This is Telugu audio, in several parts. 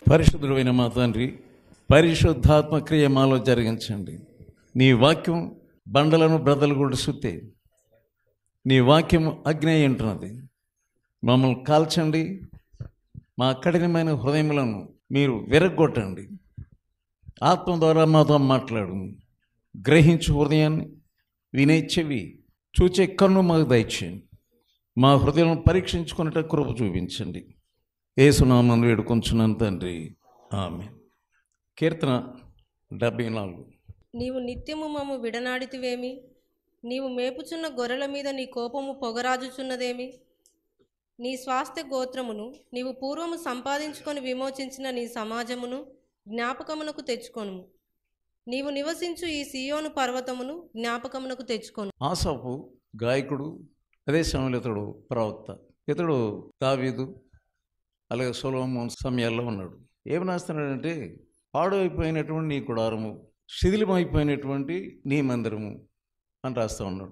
పరిశుద్ధుడైన మా తండ్రి పరిశుద్ధాత్మ క్రియ మాలో జరిగించండి నీ వాక్యం బండలను బ్రదలు కూడా సుత్తే నీ వాక్యం అగ్ని అయి ఉంటున్నది మమ్మల్ని కాల్చండి మా కఠినమైన హృదయములను మీరు విరగొట్టండి ఆత్మ ద్వారా మాతో మాట్లాడు గ్రహించు హృదయాన్ని వినే చెవి చూచే కన్ను మాకు దయచేయండి మా హృదయం పరీక్షించుకున్నట్టు కృప చూపించండి ఏసునామను వేడుకొంచున్నాను తండ్రి ఆమె కీర్తన డెబ్బై నాలుగు నీవు నిత్యము మమ్ము విడనాడితివేమి నీవు మేపుచున్న గొర్రెల మీద నీ కోపము పొగరాజుచున్నదేమి నీ స్వాస్థ్య గోత్రమును నీవు పూర్వము సంపాదించుకొని విమోచించిన నీ సమాజమును జ్ఞాపకమునకు తెచ్చుకొను నీవు నివసించు ఈ సియోను పర్వతమును జ్ఞాపకమునకు తెచ్చుకొను ఆసాపు గాయకుడు అదే సమయంలో ఇతడు ప్రవక్త ఇతడు దావీదు అలాగే సొలోమోన్ సమయాల్లో ఉన్నాడు ఏమి రాస్తున్నాడంటే పాడైపోయినటువంటి నీ గుడారము శిథిలమైపోయినటువంటి నీ మందిరము అని రాస్తూ ఉన్నాడు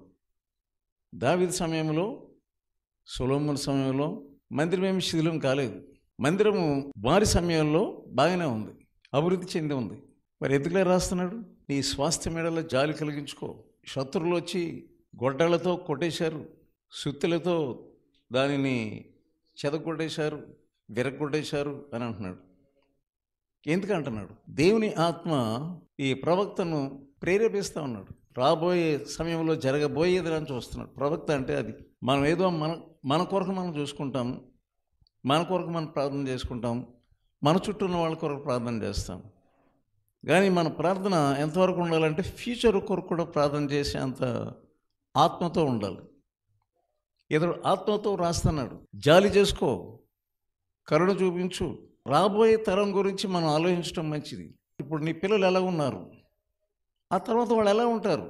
దావీదు సమయంలో సొలోమోన్ సమయంలో మందిరం ఏమి శిథిలం కాలేదు మందిరము వారి సమయంలో బాగానే ఉంది అభివృద్ధి చెంది ఉంది మరి ఎందుకులే రాస్తున్నాడు నీ స్వాస్థ్య మేడలో జాలి కలిగించుకో శత్రువులు వచ్చి గొడ్డలతో కొట్టేశారు సుత్తులతో దానిని చెదగొట్టేశారు విరగొట్టేశారు అని అంటున్నాడు ఎందుకు అంటున్నాడు దేవుని ఆత్మ ఈ ప్రవక్తను ప్రేరేపిస్తూ ఉన్నాడు రాబోయే సమయంలో జరగబోయేది అని చూస్తున్నాడు ప్రవక్త అంటే అది మనం ఏదో మన మన కొరకు మనం చూసుకుంటాము మన కొరకు మనం ప్రార్థన చేసుకుంటాం మన చుట్టూ ఉన్న వాళ్ళ కొరకు ప్రార్థన చేస్తాం కానీ మన ప్రార్థన ఎంతవరకు ఉండాలంటే ఫ్యూచర్ కొరకు కూడా ప్రార్థన చేసే అంత ఆత్మతో ఉండాలి ఇతడు ఆత్మతో రాస్తున్నాడు జాలి చేసుకో కరుణ చూపించు రాబోయే తరం గురించి మనం ఆలోచించడం మంచిది ఇప్పుడు నీ పిల్లలు ఎలా ఉన్నారు ఆ తర్వాత వాళ్ళు ఎలా ఉంటారు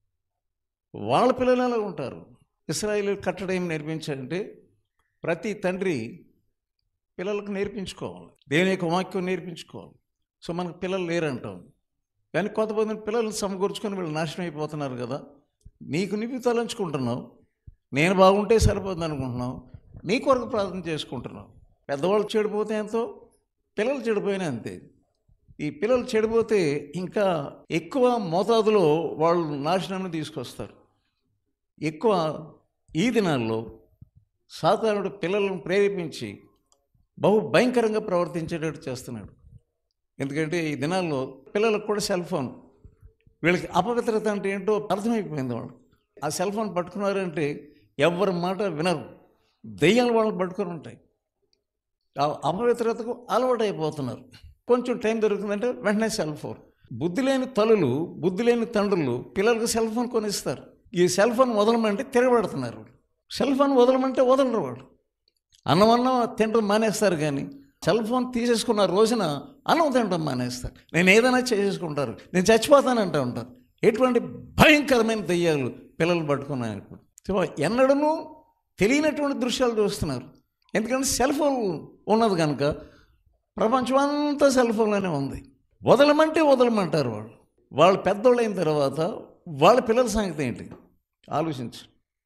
వాళ్ళ పిల్లలు ఎలా ఉంటారు ఇస్రాయిల్ కట్టడం ఏం నేర్పించారంటే ప్రతి తండ్రి పిల్లలకు నేర్పించుకోవాలి దేవుని యొక్క వాక్యం నేర్పించుకోవాలి సో మనకు పిల్లలు లేరంటాం కానీ కొంతమంది పిల్లల్ని సమకూర్చుకొని వీళ్ళు నాశనం అయిపోతున్నారు కదా నీకు నీకు తలంచుకుంటున్నావు నేను బాగుంటే సరిపోతుంది అనుకుంటున్నావు నీ కొరకు ప్రార్థన చేసుకుంటున్నావు పెద్దవాళ్ళు చెడిపోతే ఎంతో పిల్లలు చెడిపోయినా అంతే ఈ పిల్లలు చెడిపోతే ఇంకా ఎక్కువ మోతాదులో వాళ్ళు నాశనాన్ని తీసుకొస్తారు ఎక్కువ ఈ దినాల్లో సాధారణ పిల్లలను ప్రేరేపించి బహు భయంకరంగా ప్రవర్తించేటట్టు చేస్తున్నాడు ఎందుకంటే ఈ దినాల్లో పిల్లలకు కూడా సెల్ ఫోన్ వీళ్ళకి అపవిత్రత అంటే ఏంటో అర్థమైపోయింది వాళ్ళు ఆ సెల్ ఫోన్ పట్టుకున్నారంటే ఎవరి మాట వినరు దెయ్యాలు వాళ్ళని పట్టుకొని ఉంటాయి ఆ అపవిత్రతకు అలవాటు అయిపోతున్నారు కొంచెం టైం దొరుకుతుందంటే వెంటనే సెల్ ఫోన్ బుద్ధి లేని తల్లులు బుద్ధి లేని తండ్రులు పిల్లలకు సెల్ ఫోన్ కొనిస్తారు ఈ సెల్ ఫోన్ వదలమంటే తిరగబడుతున్నారు వాళ్ళు సెల్ ఫోన్ వదలమంటే వదలరు వాళ్ళు అన్నం అన్నం తినడం మానేస్తారు కానీ సెల్ ఫోన్ తీసేసుకున్న రోజున అన్నం తినడం మానేస్తారు నేను ఏదైనా చేసేసుకుంటారు నేను చచ్చిపోతానంటూ ఉంటారు ఎటువంటి భయంకరమైన దెయ్యాలు పిల్లలు పట్టుకున్నాను ఇప్పుడు సో ఎన్నడూ తెలియనటువంటి దృశ్యాలు చూస్తున్నారు ఎందుకంటే సెల్ ఫోన్ ఉన్నది కనుక ప్రపంచం అంతా సెల్ ఫోన్లోనే ఉంది వదలమంటే వదలమంటారు వాళ్ళు వాళ్ళు పెద్దోళ్ళు అయిన తర్వాత వాళ్ళ పిల్లల సంగతి ఏంటి ఆలోచించు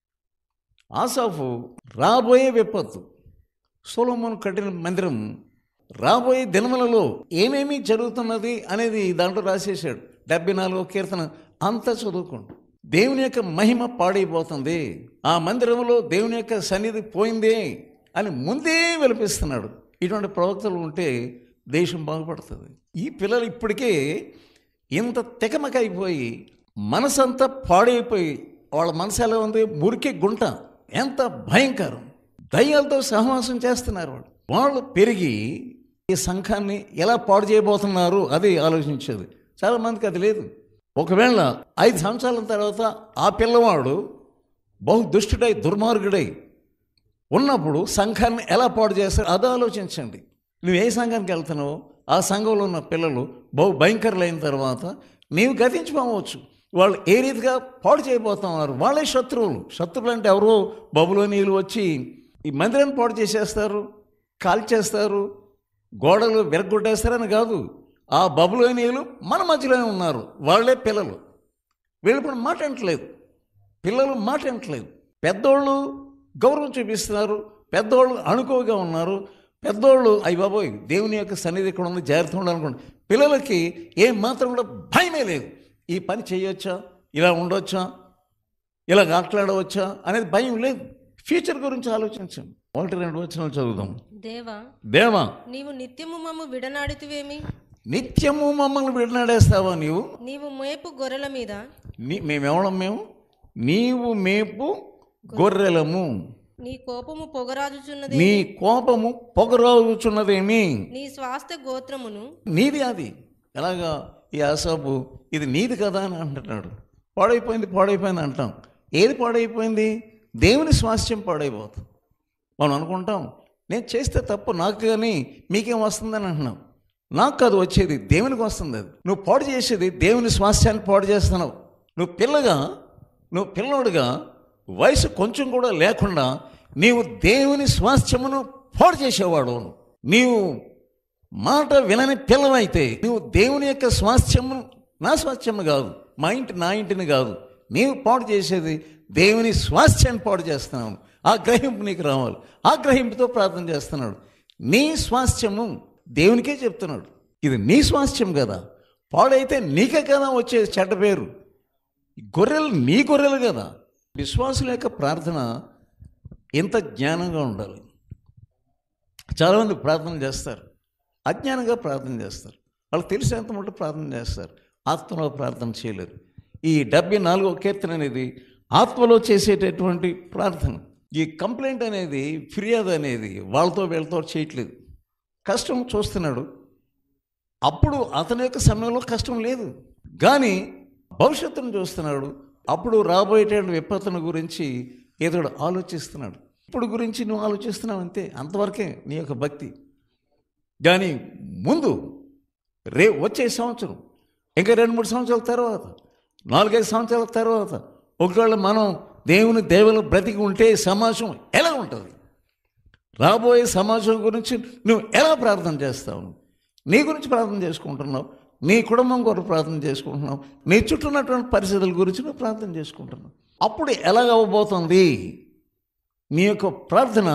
ఆసాఫు రాబోయే విపత్తు సోలోమోన్ కట్టిన మందిరం రాబోయే దినములలో ఏమేమి జరుగుతున్నది అనేది దాంట్లో రాసేసాడు డెబ్బై నాలుగో కీర్తన అంతా చదువుకోండి దేవుని యొక్క మహిమ పాడైపోతుంది ఆ మందిరంలో దేవుని యొక్క సన్నిధి పోయిందే అని ముందే విలపిస్తున్నాడు ఇటువంటి ప్రవక్తలు ఉంటే దేశం బాగుపడుతుంది ఈ పిల్లలు ఇప్పటికే ఇంత తెకమకైపోయి మనసంతా పాడైపోయి వాళ్ళ మనసు ఎలా ఉంది మురికి గుంట ఎంత భయంకరం దయ్యాలతో సహవాసం చేస్తున్నారు వాళ్ళు వాళ్ళు పెరిగి ఈ సంఘాన్ని ఎలా పాడు చేయబోతున్నారు అది ఆలోచించేది చాలామందికి అది లేదు ఒకవేళ ఐదు సంవత్సరాల తర్వాత ఆ పిల్లవాడు బహు దుష్టుడై దుర్మార్గుడై ఉన్నప్పుడు సంఘాన్ని ఎలా పాడు చేస్తారు అది ఆలోచించండి నువ్వు ఏ సంఘానికి వెళ్తున్నావో ఆ సంఘంలో ఉన్న పిల్లలు బహు భయంకరులైన తర్వాత నీవు గతించిపోవచ్చు వాళ్ళు ఏ రీతిగా పాడు చేయబోతున్నారు వాళ్ళే శత్రువులు శత్రువులు అంటే ఎవరో బబులో నీళ్ళు వచ్చి ఈ మందిరాన్ని పాడు చేసేస్తారు కాల్చేస్తారు గోడలు విరగొట్టేస్తారని కాదు ఆ బబులో నీళ్ళు మన మధ్యలోనే ఉన్నారు వాళ్ళే పిల్లలు వీళ్ళు ఇప్పుడు మాట వింటలేదు పిల్లలు మాట వింటలేదు పెద్దోళ్ళు గౌరవం చూపిస్తున్నారు పెద్దోళ్ళు అణుకువగా ఉన్నారు పెద్దోళ్ళు అయ్యి బాబోయ్ దేవుని యొక్క సన్నిధి ఇక్కడ ఉంది జాగ్రత్త ఉండాలనుకోండి పిల్లలకి ఏం మాత్రం కూడా భయమే లేదు ఈ పని చేయొచ్చా ఇలా ఉండొచ్చా ఇలా మాట్లాడవచ్చా అనేది భయం లేదు ఫ్యూచర్ గురించి ఆలోచించాం ఒకటి రెండు వచనాలు చదువుదాం దేవా దేవా నీవు నిత్యము మమ్ము విడనాడితివేమి నిత్యము మమ్మల్ని విడనాడేస్తావా నీవు నీవు మేపు గొర్రెల మీద నీ మేమెవడం మేము నీవు మేపు గొర్రెలము నీ కోపము పొగరాజుచున్నది నీ కోపము పొగరాగుచున్నదేమి నీ స్వాస్థ్య గోత్రమును నీది అది ఎలాగా ఈ ఆసాపు ఇది నీది కదా అని అంటున్నాడు పాడైపోయింది పాడైపోయింది అంటాం ఏది పాడైపోయింది దేవుని స్వాస్థ్యం పాడైపోతుంది మనం అనుకుంటాం నేను చేస్తే తప్పు నాకు కానీ మీకేం వస్తుందని అంటున్నాం నాకు కాదు వచ్చేది దేవునికి వస్తుంది అది నువ్వు పాడు చేసేది దేవుని స్వాస్థ్యాన్ని పాడు చేస్తున్నావు నువ్వు పిల్లగా నువ్వు పిల్లోడుగా వయసు కొంచెం కూడా లేకుండా నీవు దేవుని స్వాస్థ్యమును పాడు చేసేవాడు నీవు మాట వినని పిల్లవైతే నువ్వు దేవుని యొక్క స్వాస్థ్యము నా స్వాస్థ్యము కాదు మా ఇంటి నా ఇంటిని కాదు నీవు పాడు చేసేది దేవుని స్వాస్థ్యాన్ని పాడు చేస్తున్నావు ఆ గ్రహింపు నీకు రావాలి ఆ గ్రహింపుతో ప్రార్థన చేస్తున్నాడు నీ స్వాస్థ్యము దేవునికే చెప్తున్నాడు ఇది నీ స్వాస్థ్యం కదా పాడైతే నీకే కదా వచ్చే చెడ్డ పేరు గొర్రెలు నీ గొర్రెలు కదా విశ్వాసుల యొక్క ప్రార్థన ఎంత జ్ఞానంగా ఉండాలి చాలామంది ప్రార్థన చేస్తారు అజ్ఞానంగా ప్రార్థన చేస్తారు వాళ్ళు తెలిసినంత మటు ప్రార్థన చేస్తారు ఆత్మలో ప్రార్థన చేయలేరు ఈ డెబ్బై నాలుగో కీర్తన అనేది ఆత్మలో చేసేటటువంటి ప్రార్థన ఈ కంప్లైంట్ అనేది ఫిర్యాదు అనేది వాళ్ళతో వీళ్ళతో చేయట్లేదు కష్టం చూస్తున్నాడు అప్పుడు అతని యొక్క సమయంలో కష్టం లేదు కానీ భవిష్యత్తును చూస్తున్నాడు అప్పుడు రాబోయేటువంటి విపత్తును గురించి ఏదో ఆలోచిస్తున్నాడు ఇప్పుడు గురించి నువ్వు ఆలోచిస్తున్నావు అంతే అంతవరకే నీ యొక్క భక్తి కానీ ముందు రే వచ్చే సంవత్సరం ఇంకా రెండు మూడు సంవత్సరాల తర్వాత నాలుగైదు సంవత్సరాల తర్వాత ఒకవేళ మనం దేవుని దేవులు బ్రతికి ఉంటే సమాజం ఎలా ఉంటుంది రాబోయే సమాజం గురించి నువ్వు ఎలా ప్రార్థన చేస్తావు నీ గురించి ప్రార్థన చేసుకుంటున్నావు నీ కుటుంబం కొరకు ప్రార్థన చేసుకుంటున్నావు నీ చుట్టూ ఉన్నటువంటి పరిస్థితుల గురించి నువ్వు ప్రార్థన చేసుకుంటున్నావు అప్పుడు ఎలాగ అవ్వబోతుంది నీ యొక్క ప్రార్థన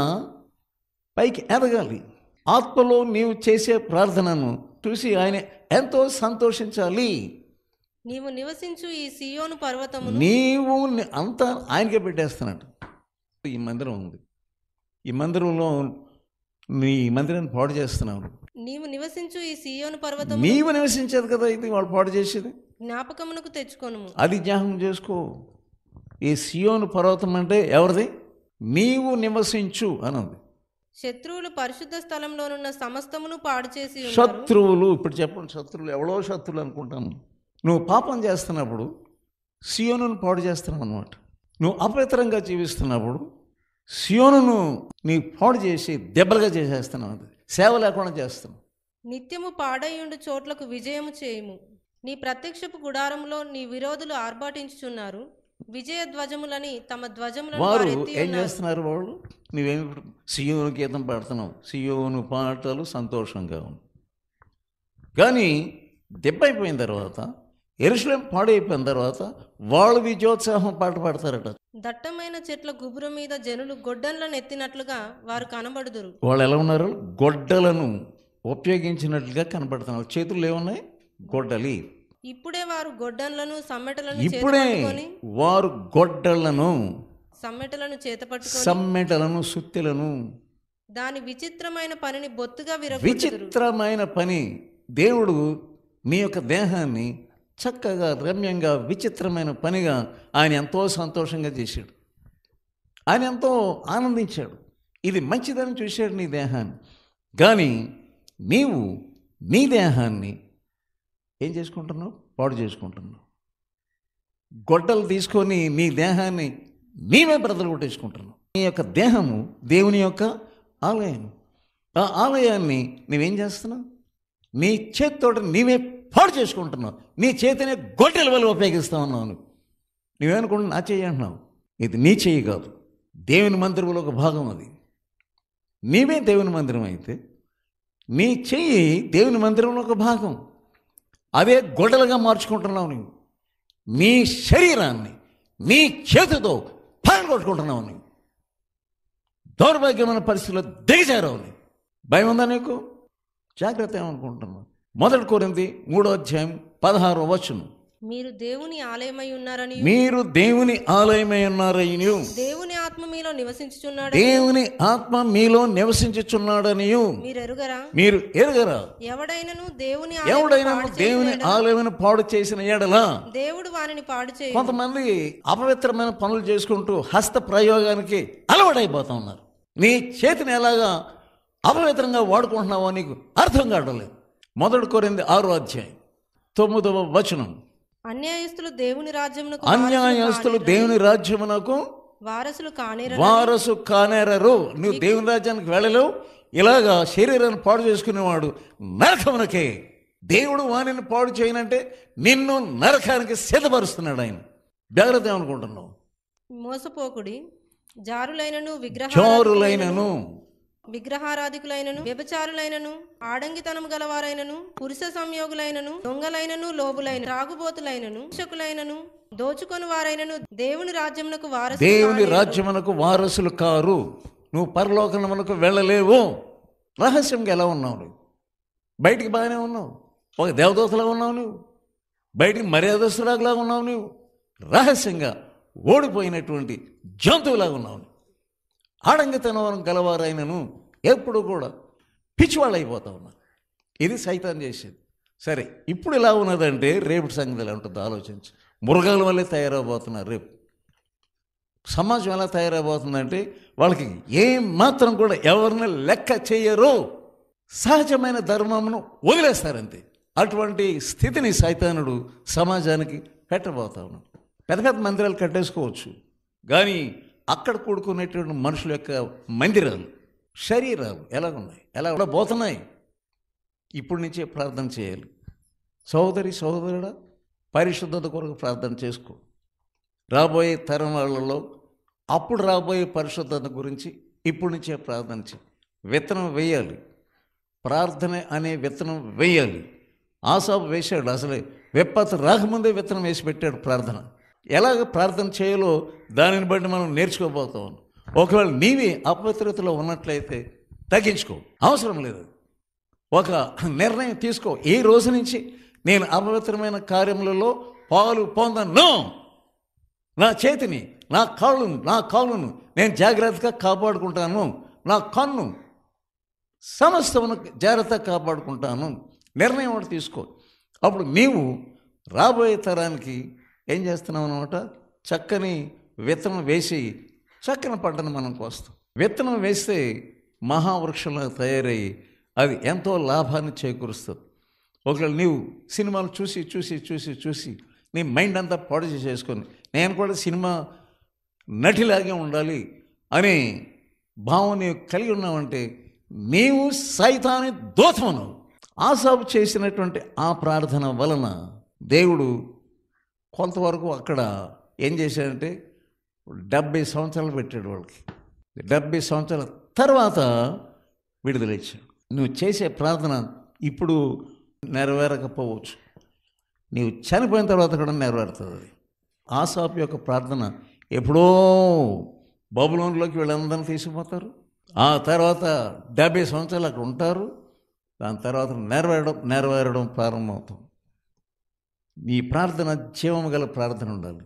పైకి ఎదగాలి ఆత్మలో నీవు చేసే ప్రార్థనను చూసి ఆయన ఎంతో సంతోషించాలి నీవు నివసించు ఈ సియోను పర్వతమును నీవు ని- అంతా ఆయనకే పెట్టేస్తున్నాడు ఈ మందిరం ఉంది ఈ మందిరంలో నీ మందిరాన్ని పాడు చేస్తున్నావు నీవు నివసించు ఈ సియోను పర్వతము నీవు నివసించేది కదా ఇది వాళ్ళు పాడు చేసేది జ్ఞాపకమునకు తెచ్చుకొనుము అది జ్ఞాపకం చేసుకో ఈ సియోను పర్వతం అంటే ఎవరిది నీవు నివసించు అన్నది శత్రువులు పరిశుద్ధ స్థలంలోనున్న సమస్తమును పాడు చేసి ఉన్నారు శత్రువులు ఇప్పుడు చెప్పండి శత్రువులు ఎవడో శత్రువులు అనుకుంటాను నువ్వు పాపం చేస్తున్నప్పుడు సియోనును పాడు చేస్తున్నావు అనమాట నువ్వు అపవిత్రంగా జీవిస్తున్నప్పుడు సియోనును నీ పాడు చేసి దెబ్బలుగా చేసేస్తున్నావు అది సేవ లేకుండా చేస్తున్నావు నిత్యము పాడయ్యుండు చోట్లకు విజయము చేయుము నీ ప్రత్యక్షపు గుడారంలో నీ విరోధులు ఆర్భాటించుచున్నారు విజయ ధ్వజములని తమ ధ్వజములను వారు వారు ఎత్తి ఏం ఉన్నారు. చేస్తున్నారు వాళ్ళు నువ్వేమి సియోను గీతం పాడుతున్నావు సియోను పాటలు సంతోషంగా ఉంది కానీ దెబ్బ అయిపోయిన తర్వాత ఎరుసలేం పాడైపోయిన తర్వాత వాళ్ళు విజయోత్సాహం పాట పాడతారట దట్టమైన చెట్ల గుబురు మీద జనులు గొడ్డన్లను ఎత్తినట్లుగా వారు కనబడుదురు వాళ్ళు ఎలా ఉన్నారు గొడ్డలను ఉపయోగించినట్లుగా కనపడుతున్నారు చేతుల్లో ఏమున్నాయి గొడ్డలి ఇప్పుడే వారు గొడ్డన్లను సమ్మెటలను ఇప్పుడే చేతపట్టుకొని వారు గొడ్డలను సమ్మెటలను చేతపట్టుకొని సమ్మెటలను సుత్తెలను దాని విచిత్రమైన పనిని బొత్తుగా విరగొట్టుదురు విచిత్రమైన పని దేవుడు నీ యొక్క దేహాన్ని చక్కగా రమ్యంగా విచిత్రమైన పనిగా ఆయన ఎంతో సంతోషంగా చేశాడు ఆయన ఎంతో ఆనందించాడు ఇది మంచిదని చూశాడు నీ దేహాన్ని కానీ నీవు నీ దేహాన్ని ఏం చేసుకుంటున్నావు పాడు చేసుకుంటున్నావు గొడ్డలు తీసుకొని నీ దేహాన్ని నీవే బ్రదలు కొట్టేసుకుంటున్నావు నీ యొక్క దేహము దేవుని యొక్క ఆలయం ఆ ఆలయాన్ని నువ్వేం చేస్తున్నావు నీ చేతితో నీవే పాడు చేసుకుంటున్నావు నీ చేతినే గొడ్డల వల్ల ఉపయోగిస్తా ఉన్నావు నువ్వు నువ్వేనుకుంటున్నా నా చెయ్యి అంటున్నావు ఇది నీ చెయ్యి కాదు దేవుని మందిరంలో ఒక భాగం అది నీవే దేవుని మందిరం అయితే నీ చెయ్యి దేవుని మందిరంలో ఒక భాగం అదే గొడ్డలుగా మార్చుకుంటున్నావు నువ్వు నీ శరీరాన్ని నీ చేతితో పగలగొట్టుకుంటున్నావు నువ్వు దౌర్భాగ్యమైన పరిస్థితుల్లో దిగజారావు నువ్వు భయం ఉందా నీకు జాగ్రత్త ఏమనుకుంటున్నావు మొదటి కోరింది మూడో అధ్యాయం పదహారో వచనం మీరు దేవుని ఆలయమై ఉన్నారని మీరు దేవుని ఆలయమై ఉన్నారని దేవుని ఆత్మ మీలో నివసించుచున్నాడు దేవుని ఆత్మ మీలో నివసించుచున్నాడని మీరు ఎరుగరా మీరు ఎరగరా ఎవడైనను దేవుని ఎవడైనా ఆలయమును పాడు దేవుని చేసిన ఆలయమును పాడు చేసిన ఎడలా దేవుడు వానిని పాడు చేయ కొంతమంది అపవిత్రమైన పనులు చేసుకుంటూ హస్త ప్రయోగానికి అలవాటైపోతా ఉన్నారు నీ చేతిని ఎలాగా అపవిత్రంగా వాడుకుంటున్నావో నీకు అర్థం కావడం లేదు మొదటి కోరింది ఆరో అధ్యాయం తొమ్మిదవ వచనం అన్యాయస్తులు దేవుని రాజ్యమునకు అన్యాయస్తులు దేవుని రాజ్యమునకు వారసులు కానేర వారసు కానేరరు నువ్వు దేవుని రాజ్యానికి వెళ్ళలేవు ఇలాగా శరీరాన్ని పాడు చేసుకునేవాడు నరకమునకే దేవుడు వాణిని పాడు చేయనంటే నిన్ను నరకానికి సిద్ధపరుస్తున్నాడు ఆయన జాగ్రత్త ఏమనుకుంటున్నావు మోసపోకుడి జారులైనను విగ్రహ చోరులైనను విగ్రహారాధికులైనను వ్యభిచారులైనను ఆడంగితనం గలవారైనను పురుష సంయోగులైనను దొంగలైనను లోబులైన త్రాగుబోతులైనను హింసకులైనను దోచుకొని వారైనను దేవుని రాజ్యమునకు వారసు దేవుని రాజ్యమునకు వారసులు కారు నువ్వు పరలోకమునకు వెళ్ళలేవు రహస్యంగా ఎలా ఉన్నావు నువ్వు బయటికి బాగానే ఉన్నావు ఒక దేవదూతలా ఉన్నావు నువ్వు బయటికి మర్యాదస్తులాగా ఉన్నావు నువ్వు రహస్యంగా ఓడిపోయినటువంటి జంతువులాగా ఉన్నావు నువ్వు. ఆడంగితనం గలవారైనను ఎప్పుడు కూడా పిచ్చివాళ్ళు అయిపోతా ఉన్నారు ఇది సైతాన్ చేసేది సరే ఇప్పుడు ఇలా ఉన్నదంటే రేపు సంగతి ఎలా ఉంటుందో ఆలోచించి మృగాల వల్లే తయారవబోతున్నారు రేపు సమాజం ఎలా తయారైపోతుందంటే వాళ్ళకి ఏం మాత్రం కూడా ఎవరిని లెక్క చేయరు సహజమైన ధర్మమును వదిలేస్తారంతే అటువంటి స్థితిని సైతానుడు సమాజానికి పెట్టబోతా ఉన్నాడు పెద్ద పెద్ద మందిరాలు కట్టేసుకోవచ్చు కానీ అక్కడ కూడుకునేటువంటి మనుషుల యొక్క మందిరాలు శరీరాలు ఎలా ఉన్నాయి ఎలా కూడా పోతున్నాయి ఇప్పటి నుంచే ప్రార్థన చేయాలి సోదరి సోదరుడా పరిశుద్ధత కొరకు ప్రార్థన చేసుకో రాబోయే తరం వాళ్ళలో అప్పుడు రాబోయే పరిశుద్ధత గురించి ఇప్పటి నుంచే ప్రార్థన చేయి విత్తనం వేయాలి ప్రార్థన అనే విత్తనం వేయాలి ఆసాబు వేశాడు అసలే విప్పత రాకముందే విత్తనం వేసి పెట్టాడు ప్రార్థన ఎలాగ ప్రార్థన చేయాలో దానిని బట్టి మనం నేర్చుకోబోతాం ఒకవేళ నీవి అపవిత్రతలో ఉన్నట్లయితే తగ్గించుకో అవసరం లేదు ఒక నిర్ణయం తీసుకో ఈ రోజు నుంచి నేను అపవిత్రమైన కార్యములలో పాలు పొందను నా చేతిని నా కాళ్ళను నా కాళ్ళను నేను జాగ్రత్తగా కాపాడుకుంటాను నా కన్ను సమస్తమును జాగ్రత్తగా కాపాడుకుంటాను నిర్ణయం ఒకటి తీసుకో అప్పుడు నీవు రాబోయే తరానికి ఏం చేస్తున్నావు అనమాట చక్కని విత్తనం వేసి చక్కని పంటను మనం కోస్తాం విత్తనం వేస్తే మహావృక్షంలో తయారయ్యి అది ఎంతో లాభాన్ని చేకూరుస్తుంది ఒకవేళ నీవు సినిమాలు చూసి చూసి చూసి చూసి నీ మైండ్ అంతా పాడు చేసుకొని నేను కూడా సినిమా నటిలాగే ఉండాలి అనే భావం నీవు కలిగి ఉన్నావంటే నీవు సైతాన్ని దోతమను ఆసాబు చేసినటువంటి ఆ ప్రార్థన వలన దేవుడు కొంతవరకు అక్కడ ఏం చేశాడంటే డెబ్బై సంవత్సరాలు పెట్టాడు వాళ్ళకి డెబ్బై సంవత్సరాల తర్వాత విడుదల ఇచ్చాడు నువ్వు చేసే ప్రార్థన ఇప్పుడు నెరవేరకపోవచ్చు నీవు చనిపోయిన తర్వాత కూడా నెరవేరుతుంది అది ఆసాపు యొక్క ప్రార్థన ఎప్పుడో బబులోన్లోకి వీళ్ళందరినీ తీసుకుపోతారు ఆ తర్వాత డెబ్బై సంవత్సరాలు అక్కడ ఉంటారు దాని తర్వాత నెరవేరడం నెరవేరడం ప్రారంభమవుతాం నీ ప్రార్థన జీవం గల ప్రార్థన ఉండాలి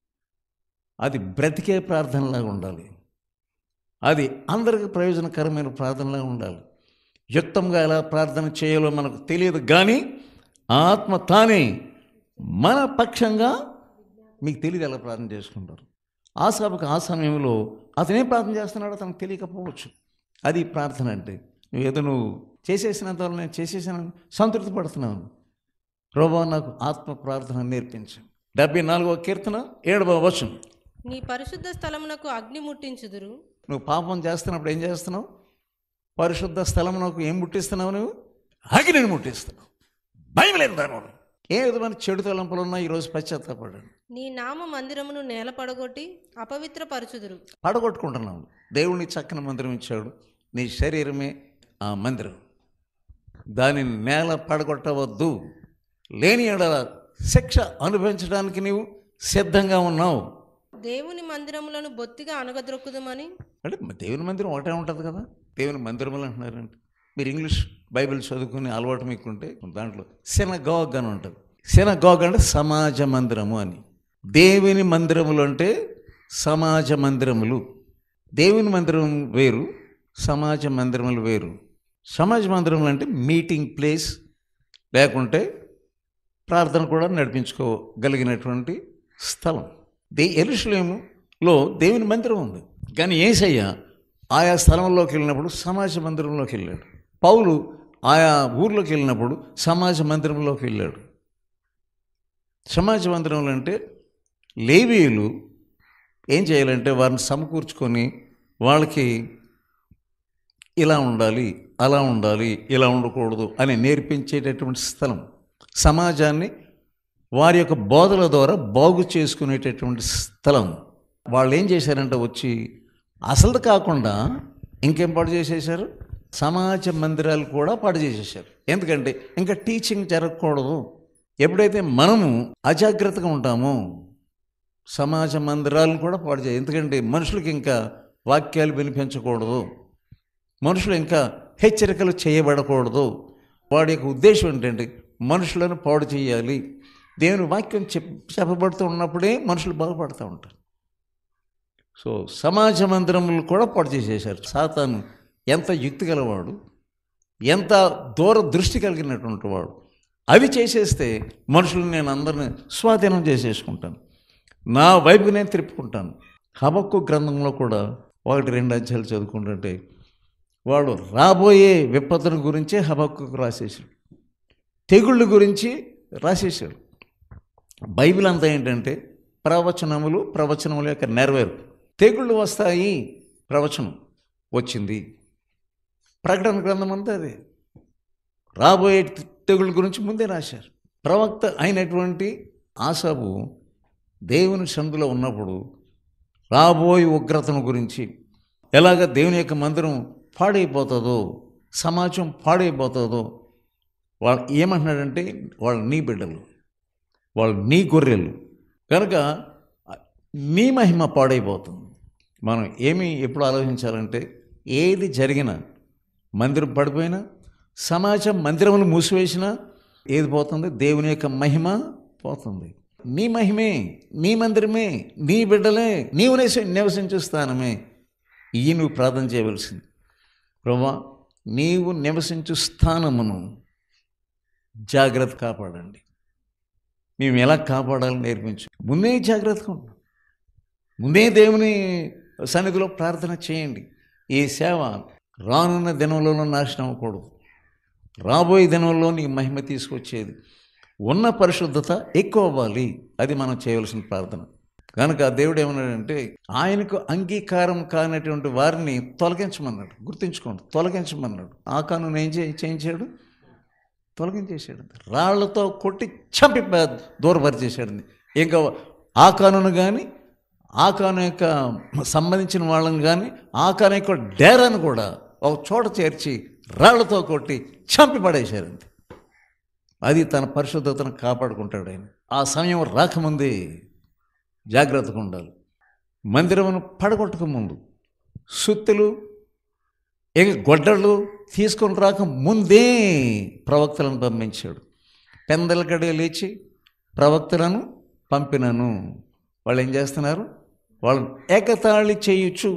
అది బ్రతికే ప్రార్థనలాగా ఉండాలి అది అందరికి ప్రయోజనకరమైన ప్రార్థనలాగా ఉండాలి యుక్తంగా ఎలా ప్రార్థన చేయాలో మనకు తెలియదు కానీ ఆ ఆత్మ తానే మన పక్షంగా మీకు తెలియదు ఎలా ప్రార్థన చేసుకుంటారు ఆ సభకు ఆ సమయంలో అతనే ప్రార్థన చేస్తున్నాడో తనకు తెలియకపోవచ్చు అది ప్రార్థన అంటే నువ్వు ఏదో నువ్వు చేసేసినంత వల్ల నేను చేసేసాను సంతృప్తి పడుతున్నాను ప్రభా నాకు ఆత్మ ప్రార్థన నేర్పించు డెబ్బై నాలుగవ కీర్తన ఏడవ వచనం నీ పరిశుద్ధ స్థలమునకు అగ్ని ముట్టించుదురు నువ్వు పాపం చేస్తున్నప్పుడు ఏం చేస్తున్నావు పరిశుద్ధ స్థలమునకు ఏం ముట్టిస్తున్నావు నువ్వు అగ్నిని ముట్టిస్తున్నావు భయం లేదు దానివల్ల ఏ విధమైన చెడు తలంపులు ఉన్నా ఈరోజు పశ్చాత్తాపడండి నీ నామ మందిరమును నేల పడగొట్టి అపవిత్ర పరచుదురు పడగొట్టుకుంటున్నావు దేవుని చక్కని మందిరం ఇచ్చాడు నీ శరీరమే ఆ మందిరం దానిని నేల పడగొట్టవద్దు లేని ఎడల శిక్ష అనుభవించడానికి నీవు సిద్ధంగా ఉన్నావు దేవుని మందిరములను బొత్తిగా అనగద్రొక్కుదమని అంటే దేవుని మందిరం ఒకటే ఉంటుంది కదా దేవుని మందిరములు అంటున్నారంటే మీరు ఇంగ్లీష్ బైబిల్ చదువుకునే అలవాటు మీకుంటే దాంట్లో సెనగాగ్ అని ఉంటుంది సెనగాగ్ అంటే సమాజ మందిరము అని దేవుని మందిరములు అంటే సమాజ మందిరములు దేవుని మందిరం వేరు సమాజ మందిరములు వేరు సమాజ మందిరములు అంటే మీటింగ్ ప్లేస్ లేకుంటే ప్రార్థన కూడా నడిపించుకోగలిగినటువంటి స్థలం దే ఎరుషులేములో దేవుని మందిరం ఉంది కానీ ఏసయ్య ఆయా స్థలంలోకి వెళ్ళినప్పుడు సమాజ మందిరంలోకి వెళ్ళాడు పౌలు ఆయా ఊర్లోకి వెళ్ళినప్పుడు సమాజ మందిరంలోకి వెళ్ళాడు సమాజ మందిరంలో అంటే లేవీయులు ఏం చేయాలంటే వారిని సమకూర్చుకొని వాళ్ళకి ఇలా ఉండాలి అలా ఉండాలి ఇలా ఉండకూడదు అని నేర్పించేటటువంటి స్థలం సమాజాన్ని వారి యొక్క బోధల ద్వారా బాగు చేసుకునేటటువంటి స్థలం వాళ్ళు ఏం చేశారంటే వచ్చి అసలు కాకుండా ఇంకేం పాడు చేసేసారు సమాజ మందిరాలు కూడా పాడు చేసేసారు ఎందుకంటే ఇంకా టీచింగ్ జరగకూడదు ఎప్పుడైతే మనము అజాగ్రత్తగా ఉంటామో సమాజ మందిరాలను కూడా పాడు చేయాలి ఎందుకంటే మనుషులకి ఇంకా వాక్యాలు వినిపించకూడదు మనుషులు ఇంకా హెచ్చరికలు చేయబడకూడదు వాడి యొక్క ఉద్దేశం ఏంటంటే మనుషులను పాడు చేయాలి దేవుని వాక్యం చెప్ చెప్పబడుతూ ఉన్నప్పుడే మనుషులు బాగుపడుతూ ఉంటారు సో సమాజ మందిరములు కూడా పాడు చేసేసారు సాతాను ఎంత యుక్తి గలవాడు ఎంత దూర దృష్టి కలిగినటువంటి వాడు అవి చేసేస్తే మనుషులు నేను అందరిని స్వాధీనం చేసేసుకుంటాను నా వైపు నేను తిప్పుకుంటాను హబక్కు గ్రంథంలో కూడా ఒకటి రెండు అధ్యాయాలు చదువుకుంటుంటే వాడు రాబోయే విపత్తుల గురించే హబక్కు రాసేసాడు తెగుళ్ళ గురించి రాసేసాడు బైబిల్ అంతా ఏంటంటే ప్రవచనములు ప్రవచనముల యొక్క నెరవేరు తెగుళ్ళు వస్తాయి ప్రవచనం వచ్చింది ప్రకటన గ్రంథం అంతా అదే రాబోయే తెగుళ్ళ గురించి ముందే రాశారు ప్రవక్త అయినటువంటి ఆసాబు దేవుని సందులో ఉన్నప్పుడు రాబోయే ఉగ్రతను గురించి ఎలాగ దేవుని యొక్క మందిరం పాడైపోతుందో సమాజం పాడైపోతుందో వాళ్ళు ఏమంటున్నాడంటే వాళ్ళు నీ బిడ్డలు వాళ్ళు నీ గొర్రెలు కనుక నీ మహిమ పాడైపోతుంది మనం ఏమి ఎప్పుడు ఆలోచించాలంటే ఏది జరిగినా మందిరం పడిపోయినా సమాజం మందిరములు మూసివేసినా ఏది పోతుంది దేవుని యొక్క మహిమ పోతుంది నీ మహిమే నీ మందిరమే నీ బిడ్డలే నీవు నివసి నివసించు స్థానమే ఈ నువ్వు ప్రార్థన చేయవలసింది ప్రభా నీవు నివసించు స్థానమును జాగ్రత్త కాపాడండి మేము ఎలా కాపాడాలని నేర్పించు ముందే జాగ్రత్తగా ఉన్నాం ముందే దేవుని సన్నిధిలో ప్రార్థన చేయండి ఈ సేవ రానున్న దినంలో నాశనం అవ్వకూడదు రాబోయే దినంలో నీ మహిమ తీసుకొచ్చేది ఉన్న పరిశుద్ధత ఎక్కువ అవ్వాలి అది మనం చేయవలసిన ప్రార్థన కనుక దేవుడు ఏమన్నాడంటే ఆయనకు అంగీకారం కానటువంటి వారిని తొలగించమన్నాడు గుర్తుంచుకోండి తొలగించమన్నాడు ఆ కాను ఏం చే చేయించాడు తొలగించేసాడు రాళ్లతో కొట్టి చంపి దూరపరిచేసాడు ఇంకా ఆ కానును కానీ ఆ కాను యొక్క సంబంధించిన వాళ్ళని కానీ ఆ కాను యొక్క డేరాను కూడా ఒక చోట చేర్చి రాళ్లతో కొట్టి చంపి పడేశారు అది తన పరిశుద్ధతను కాపాడుకుంటాడు ఆయన ఆ సమయం రాకముందే జాగ్రత్తగా ఉండాలి మందిరమును పడగొట్టక ముందు సుత్తులు ఇక గొడ్డళ్ళు తీసుకొని రాక ముందే ప్రవక్తలను పంపించాడు పెందల గడియ లేచి ప్రవక్తలను పంపినను వాళ్ళు ఏం చేస్తున్నారు వాళ్ళు ఏకతాళి చేయొచ్చు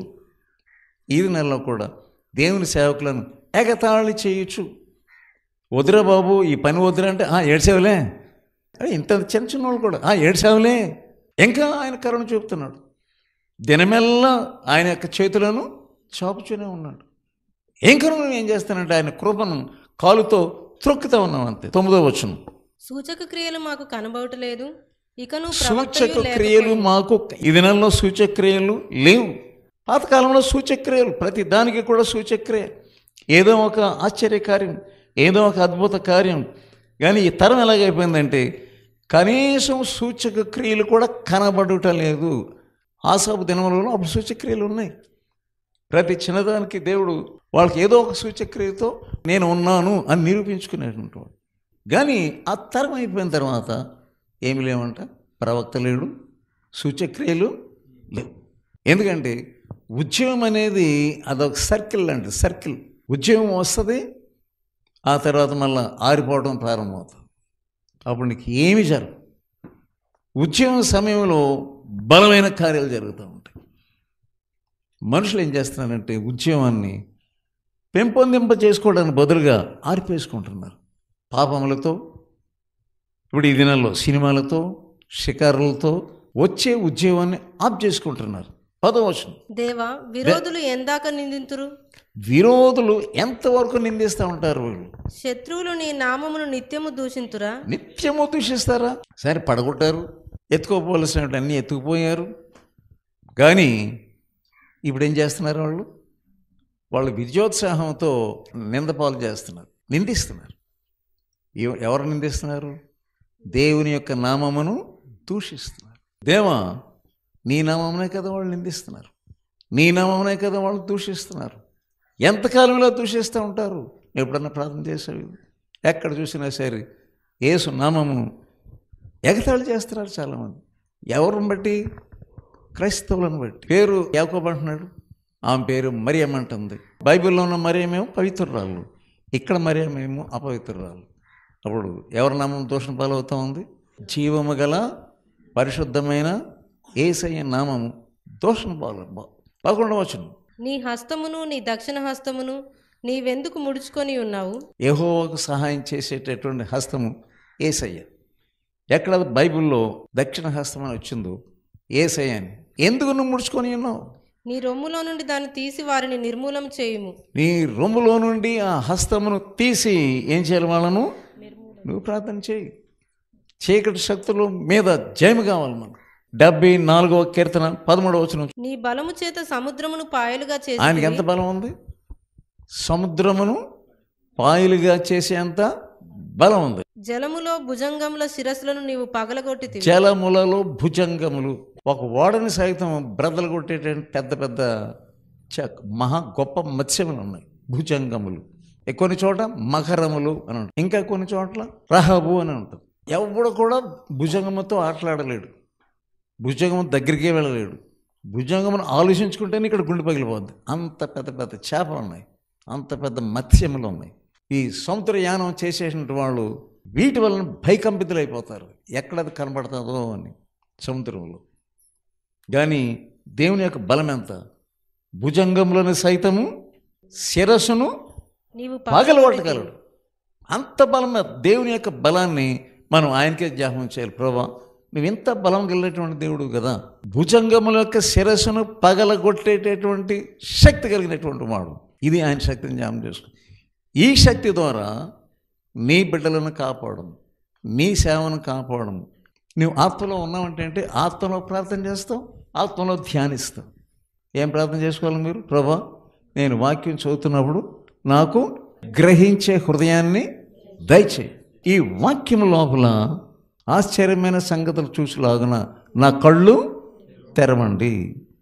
ఈ నెలలో కూడా దేవుని సేవకులను ఏకతాళి చేయొచ్చు వదిరా బాబు ఈ పని వదిరా అంటే "ఆ, ఏడ్చావులే అరే, ఇంత చిన్న చిన్న వాళ్ళు కూడా "ఆ, ఏడ్చావులే ఇంకా ఆయన కరుణ చూపుతున్నాడు దినమెల్లా ఆయన యొక్క చేతులను చాపుతూనే ఉన్నాడు ఏం కరుణ ఏం చేస్తానంటే ఆయన కృపను కాలుతో త్రొక్కుతా ఉన్నాం అంతే తొమ్మిదో వచ్చును సూచక క్రియలు మాకు కనబడలేదు ఇకను సూచక క్రియలు మాకు ఈ దినాల్లో సూచక క్రియలు లేవు పాతకాలంలో సూచక్రియలు ప్రతి దానికి కూడా సూచక్రియ ఏదో ఒక ఆశ్చర్య కార్యం ఏదో ఒక అద్భుత కార్యం కానీ ఈ తరం ఎలాగైపోయిందంటే కనీసం సూచక క్రియలు కూడా కనబడుట లేదు ఆసాపు దినములలో అప్పుడు సూచక్రియలు ఉన్నాయి ప్రతి చిన్నదానికి దేవుడు వాళ్ళకి ఏదో ఒక సూచక్రియతో నేను ఉన్నాను అని నిరూపించుకునేటువంటి వాడు కానీ ఆ తరం అయిపోయిన తర్వాత ఏమి లేవంట ప్రవక్త లేడు సూచక్రియలు లేవు ఎందుకంటే ఉద్యమం అనేది అదొక సర్కిల్ లాంటిది సర్కిల్ ఉద్యమం వస్తుంది ఆ తర్వాత మళ్ళీ ఆరిపోవడం ప్రారంభమవుతుంది అప్పుడు నీకు ఏమి జరగదు ఉద్యమం సమయంలో బలమైన కార్యాలు జరుగుతూ ఉంటాయి మనుషులు ఏం చేస్తున్నారంటే ఉద్యమాన్ని పెంపొందింప చేసుకోవడానికి బదులుగా ఆరిపేసుకుంటున్నారు పాపములతో ఇప్పుడు ఈ దినాల్లో సినిమాలతో షికారులతో వచ్చే ఉద్యోగాన్ని ఆప్ చేసుకుంటున్నారు పదవచనం దేవా విరోధులు ఎందాక నిందింతురు విరోధులు ఎంతవరకు నిందిస్తూ ఉంటారు వీళ్ళు శత్రువులు నీ నామమును నిత్యము దూషింతురా నిత్యము దూషిస్తారా సరే పడగొట్టారు ఎత్తుకోపోవలసిన అన్నీ ఎత్తుకుపోయారు కానీ ఇప్పుడు ఏం చేస్తున్నారు వాళ్ళు వాళ్ళు విద్యోత్సాహంతో నిందపాలు చేస్తున్నారు నిందిస్తున్నారు ఎవ- ఎవరు నిందిస్తున్నారు దేవుని యొక్క నామమును దూషిస్తున్నారు దేవా నీ నామమునే కదా వాళ్ళు నిందిస్తున్నారు నీ నామమునే కదా వాళ్ళు దూషిస్తున్నారు ఎంతకాలంలో దూషిస్తూ ఉంటారు ఎప్పుడన్నా ప్రార్థన చేసేవి ఎక్కడ చూసినా సరే యేసు నామమును ఎగతాళి చేస్తున్నారు చాలామంది ఎవరిని బట్టి క్రైస్తవులను బట్టి పేరు యాకోబు అంటున్నాడు ఆమె పేరు మరియమ్మ అంటుంది బైబిల్లో ఉన్న మరియమేమో పవిత్రురాలు ఇక్కడ మరియమేమో అపవిత్రురాలు అప్పుడు ఎవరి నామం దోషం పాలవుతా ఉంది జీవము గల పరిశుద్ధమైన ఏసయ్య నామము దోషం పాలు పదకొండవచ్చును నీ హస్తమును నీ దక్షిణ హస్తమును నీవెందుకు ముడుచుకొని ఉన్నావు యెహోవాకు సహాయం చేసేటటువంటి హస్తము ఏసయ్య ఎక్కడ బైబిల్లో దక్షిణ హస్తం అని వచ్చిందో ఏసయ్య అని ఎందుకు నువ్వు ముడుచుకొని ఉన్నావు నీ రొమ్ములో నుండి దాన్ని తీసి వారిని నిర్మూలం చేయుము నీ రొమ్ములో నుండి ఆ హస్తమును తీసి ఏం చేయాలి వాళ్ళను నువ్వు ప్రార్థన చేయి చీకటి శక్తుల మీద జయము కావాలి మనకు డెబ్బై నాలుగవ కీర్తన పదమూడవ వచనం నీ బలము చేత సముద్రమును పాయలుగా చేసి ఆయనకి ఎంత బలం ఉంది సముద్రమును పాయలుగా చేసేంత బలం ఉంది జలములో భుజంగముల శిరస్సులను నీవు పగలగొట్టితివి జలములలో భుజంగములు ఒక ఓడని సైతం బ్రదలు కొట్టేటువంటి పెద్ద పెద్ద చ- మహా గొప్ప మత్స్యములు ఉన్నాయి భుజంగములు ఏ కొన్ని చోట మకరములు అని ఉంటాయి ఇంకా కొన్ని చోట్ల రహబు అని ఉంటుంది ఎవడు కూడా భుజంగముతో ఆటలాడలేడు భుజంగము దగ్గరికే వెళ్ళలేడు భుజంగమును ఆలోచించుకుంటేనే ఇక్కడ గుండె పగిలిపోద్ది అంత పెద్ద పెద్ద చేపలు ఉన్నాయి అంత పెద్ద మత్స్యములు ఉన్నాయి ఈ సముద్రయానం చేసేటువంటి వాళ్ళు వీటి వలన భయకంపితులైపోతారు ఎక్కడది కనబడుతుందో అని సముద్రంలో కానీ దేవుని యొక్క బలం ఎంత భుజంగంలోని సైతము శిరస్సును నీవు పగలగొట్టగలడు అంత బలం మీద దేవుని యొక్క బలాన్ని మనం ఆయనకే జ్ఞాపకం చేయాలి ప్రభా నువ్వు ఇంత బలం కలిగినటువంటి దేవుడు కదా భుజంగముల యొక్క శిరస్సును పగలగొట్టేటటువంటి శక్తి కలిగినటువంటి వాడు ఇది ఆయన శక్తిని జ్ఞాపకం చేసుకో ఈ శక్తి ద్వారా నీ బిడ్డలను కాపాడడం నీ సేవను కాపాడడం నువ్వు ఆత్మలో ఉన్నావంటే అంటే ఆత్మలో ప్రార్థన చేస్తావు ఆత్మలో ధ్యానిస్తావు ఏం ప్రార్థన చేసుకోవాలి మీరు ప్రభా నేను వాక్యం చదువుతున్నప్పుడు నాకు గ్రహించే హృదయాన్ని దయచేయి ఈ వాక్యం లోపల ఆశ్చర్యమైన సంగతులు చూసిలాగున నా కళ్ళు తెరవండి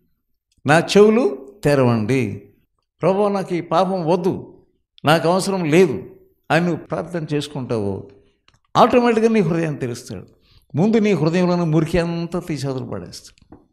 నా చెవులు తెరవండి ప్రభు నాకు ఈ పాపం వద్దు నాకు అవసరం లేదు అని నువ్వు ప్రార్థన చేసుకుంటావో ఆటోమేటిక్గా నీ హృదయం తెరుస్తాడు ముందు నీ హృదయంలోని మురికి అంతా తీసేదలు పడేస్తాడు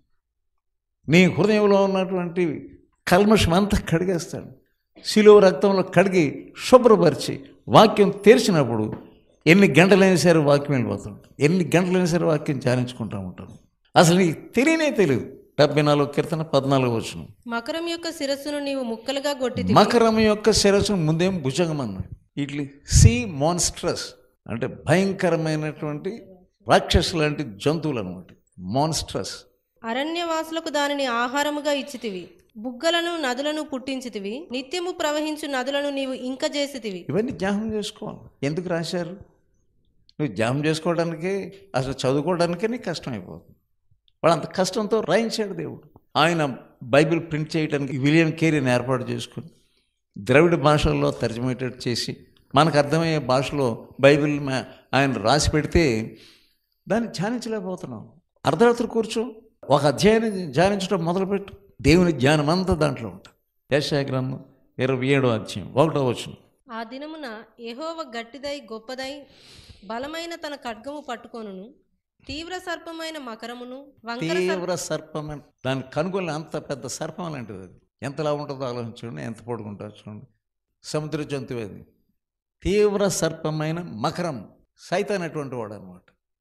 నీ హృదయంలో ఉన్నటువంటి కల్మషం అంతా కడిగేస్తాడు శిలువ రక్తంలో కడిగి శుభ్రపరిచి వాక్యం తెరిచినప్పుడు ఎన్ని గంటలైనా సరే వాక్యం వెళ్ళిపోతాం ఎన్ని గంటలైనా సరే వాక్యం ధ్యానించుకుంటూ ఉంటాం అసలు నీకు తెలియనే తెలియదు డెబ్బై నాలుగు కీర్తన పద్నాలుగు వచ్చిన మకరం యొక్క శిరస్సును నీవు ముక్కలుగా కొట్టితివి మకరం యొక్క శిరస్సు ముందేం భుజంగం అన్నాడు ఇట్లీ సీ మాన్స్ట్రస్ అంటే భయంకరమైనటువంటి రాక్షసు లాంటి జంతువులు అనమాట మాన్స్ట్రస్ అరణ్యవాసులకు దానిని ఆహారముగా ఇచ్చితివి బుగ్గలను నదులను పుట్టించితివి నిత్యము ప్రవహించు నదులను నీవు ఇంక చేసితివి ఇవన్నీ జ్ఞాపకం చేసుకోవాలి ఎందుకు రాశారు నువ్వు జ్ఞాపకం చేసుకోవడానికే అసలు చదువుకోవడానికే నీకు కష్టమైపోతుంది వాడు అంత కష్టంతో రాయించాడు దేవుడు ఆయన బైబిల్ ప్రింట్ చేయడానికి విలియం కేరీని ఏర్పాటు చేసుకుని ద్రవిడ భాషల్లో తర్జమేటట్టు చేసి మనకు అర్థమయ్యే భాషలో బైబిల్ మా- ఆయన రాసి పెడితే దాన్ని ధ్యానించలేకపోతున్నాం అర్ధరాత్రి కూర్చో ఒక అధ్యాయాన్ని ధ్యానించడం మొదలుపెట్టు దేవుని జ్ఞానం అంతా దాంట్లో ఉంటుంది యశాయ గ్రంథం ఇరవై ఏడో అధ్యాయం ఒకటో వచ్చిన ఆ దినమున యెహోవ గట్టిదై గొప్పదై బలమైన తన ఖడ్గము పట్టుకొనును తీవ్ర సర్పమైన మకరమును వంకర సర్ప- తీవ్ర సర్పం అంటే దాని కనుగొని అంత పెద్ద సర్పం లాంటిది అది ఎంతలా ఉంటుందో ఆలోచించండి ఎంత పొడుగుంటుందో చూడండి సముద్ర జంతువు అది తీవ్ర సర్పమైన మకరం సైతాన్ అటువంటి వాడు అనమాట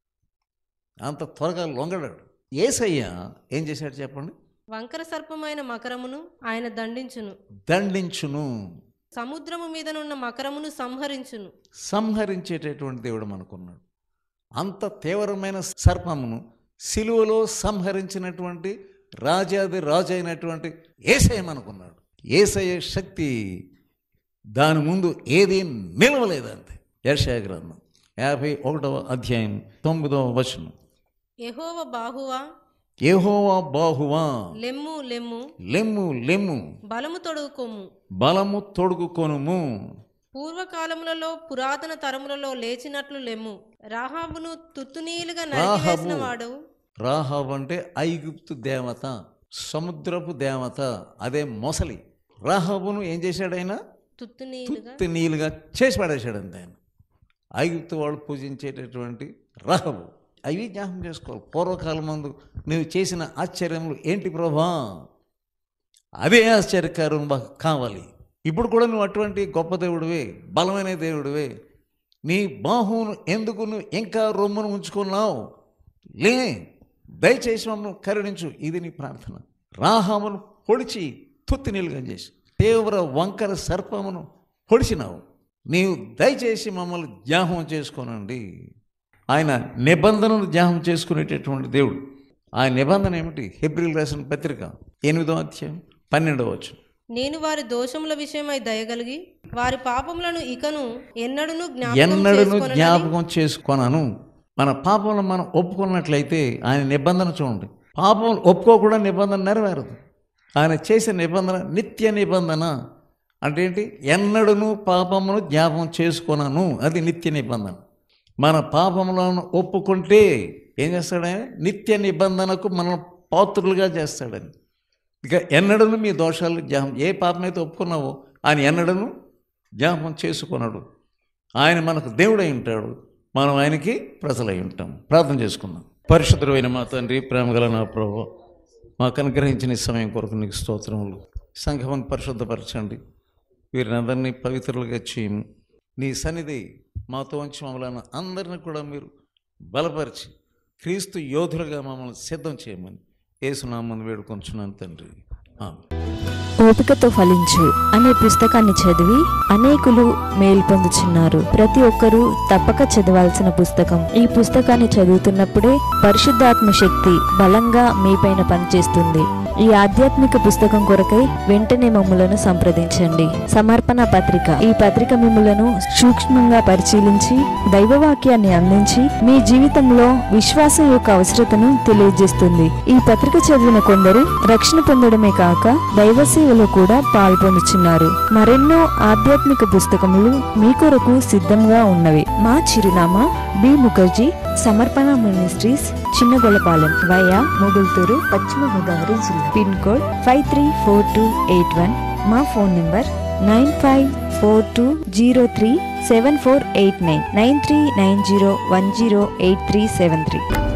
అంత త్వరగా లొంగడాడు ఏసయ్య ఏం చేశాడు చెప్పండి వంకర సర్పమైన మకరమును ఆయన దండించును దండించును సముద్రము మీదనున్న మకరమును సంహరించును సంహరించేటటువంటి దేవుడు మనకున్నాడు అంత తీవ్రమైన సర్పమును సిలువలో సంహరించినటువంటి రాజాది రాజు అయినటువంటి ఏసయ్య మనకున్నాడు ఏసయ్య శక్తి దాని ముందు ఏది నిలవలేదంతే యర్షయ గ్రంథం యాభై ఒకటవ అధ్యాయం తొమ్మిదవ వచనం యెహోవ బాహువా ఏహోవా బాహువా లెమ్ము లెమ్ము లెమ్ము లెమ్ము బలము తొడుగుకొమ్ము బలము తొడుగుకొనుము పూర్వకాలములలో పురాతన తరములలో లేచినట్లు లెమ్ము రాహాబును తుత్తునీలుగా నరికివేసిన వాడు రాహబ్ అంటే ఐగుప్తు దేవత సముద్రపు దేవత అదే మొసలి రాహబును ఏం చేశాడు ఆయన తుత్తునీలుగా తుత్తి నీలుగా చేసి పడేశాడు అంతే ఆయన ఐగుప్తు వాళ్ళు పూజించేటటువంటి రహబు అవి జ్ఞాపకం చేసుకోవాలి పూర్వకాలం ముందు నువ్వు చేసిన ఆశ్చర్యములు ఏంటి ప్రభా అదే ఆశ్చర్యకారం మాకు కావాలి ఇప్పుడు కూడా నువ్వు అటువంటి గొప్ప దేవుడివే బలమైన దేవుడివే నీ బాహువును ఎందుకు నువ్వు ఇంకా రొమ్మును ఉంచుకున్నావు లే దయచేసి మమ్మల్ని కరుణించు ఇది నీ ప్రార్థన రాహామును పొడిచి తుత్తి నిలుగా చేసి తీవ్ర వంకర సర్పమును పొడిచినావు నీవు దయచేసి మమ్మల్ని జ్ఞాపకం చేసుకోనండి ఆయన నిబంధనను జ్ఞాపకం చేసుకునేటటువంటి దేవుడు ఆయన నిబంధన ఏమిటి హెబ్రిల్ రాసిన పత్రిక ఎనిమిదో అధ్యాయం పన్నెండవ వచ్చు నేను వారి దోషముల విషయమై దయగలిగి వారి పాపములను ఇకను ఎన్నడూను జ్ఞాపకం ఎన్నడను చేసుకొననని జ్ఞాపకం చేసుకొనను మన పాపంలో మనం ఒప్పుకున్నట్లయితే ఆయన నిబంధన చూడండి పాపం ఒప్పుకోకుండా నిబంధన నెరవేరదు ఆయన చేసే నిబంధన నిత్య నిబంధన అంటే ఏంటి ఎన్నడను పాపమును జ్ఞాపకం చేసుకొనను అది నిత్య నిబంధన మన పాపములను ఒప్పుకుంటే ఏం చేస్తాడు ఆయన నిత్య నిబంధనకు మనం పాత్రులుగా చేస్తాడని ఇక ఎన్నడను మీ దోషాలు జ్ఞాపం ఏ పాపమైతే ఒప్పుకున్నావో ఆయన ఎన్నడను జ్ఞాపకం చేసుకున్నాడు ఆయన మనకు దేవుడై ఉంటాడు మనం ఆయనకి ప్రజలై ఉంటాం ప్రార్థన చేసుకుందాం పరిశుద్ధమైన మా తండ్రి ప్రేమగల నా ప్రభు మాకు అనుగ్రహించిన ఈ సమయం కొరకు నీకు స్తోత్రములు సంఘమును పరిశుద్ధపరచండి వీరిని అందరినీ పవిత్రులుగా చేయము నీ సన్నిధి మాతో ఉంచి మమ్మల్ని అందరిని కూడా మీరు బలపరిచి క్రీస్తు యోధులుగా మమ్మల్ని సిద్ధం చేయమని ఏసునామని వేడుకొంచున్నాను తండ్రి ఆమె ఓపికతో ఫలించు అనే పుస్తకాన్ని చదివి అనేకులు మేలు పొందుచున్నారు ప్రతి ఒక్కరూ తప్పక చదవాల్సిన పుస్తకం ఈ పుస్తకాన్ని చదువుతున్నప్పుడే పరిశుద్ధాత్మ శక్తి బలంగా మీపైన పనిచేస్తుంది ఈ ఆధ్యాత్మిక పుస్తకం కొరకై వెంటనే మమ్ములను సంప్రదించండి సమర్పణ పత్రిక ఈ పత్రిక మిమ్ములను సూక్ష్మంగా పరిశీలించి దైవవాక్యాన్ని అందించి మీ జీవితంలో విశ్వాసం యొక్క అవసరతను తెలియజేస్తుంది ఈ పత్రిక చదివిన కొందరు రక్షణ పొందడమే కాక దైవ సేవలో కూడా పాల్పొందుచున్నారు మరెన్నో ఆధ్యాత్మిక పుస్తకములు మీ కొరకు సిద్ధంగా ఉన్నవి మా చిరునామా బి ముఖర్జీ సమర్పణ మినిస్ట్రీస్ చిన్నగొలపాలెం వయా మొగుల్తూరు పశ్చిమ గోదావరి జిల్లా pin code five three four two eight one మా phone number nine five four two zero three seven four eight nine nine three nine zero one zero eight three seven three